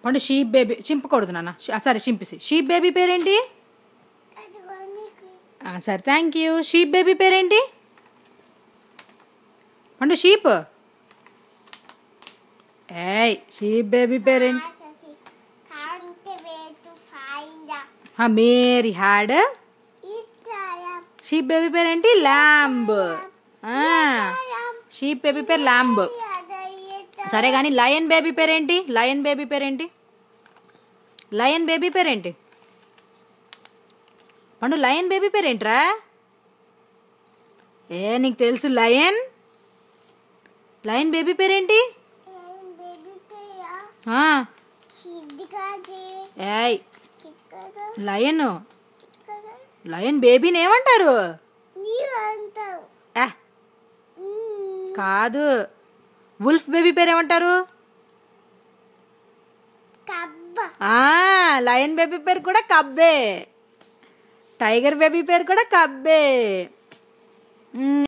పండు sheep baby చింపకూడదు నాన్న ష- ఆ, సరే చింపిసి షీప్ బేబీ పేరేంటి ఆ, సరే థ్యాంక్ యూ షీప్ బేబీ పేరేంటి పండు షీప్ ఏయ్ షీప్ బేబీ పేరేంటి Count the way to find the ఆ, Mary had Italian. Sheep baby పేరేంటి ల్యాంబ్ షీప్ బేబీ పేరు ల్యాంబ్ సరే కానీ లయన్ బేబీ పేరేంటి లయన్ బేబీ పేరేంటి లయన్ బేబీ పేరేంటి పండు లయన్ బేబీ పేరేంట్రా ఏ నీకు తెలుసు లయన్ లయన్ బేబీ పేరేంటి baby bear. ఆ, Kid kada. ఏయ్ Kid kada. Lion Kid kada. Lion బేబీని ఏమంటారు నీవు అంటావు ఏ కాదు వుల్ఫ్ బేబీ పేరు ఏమంటారు కబ్బ ఆ లయన్ బేబీ పేరు కూడా కబ్బే టైగర్ బేబీ పేరు కూడా కబ్బే మ్,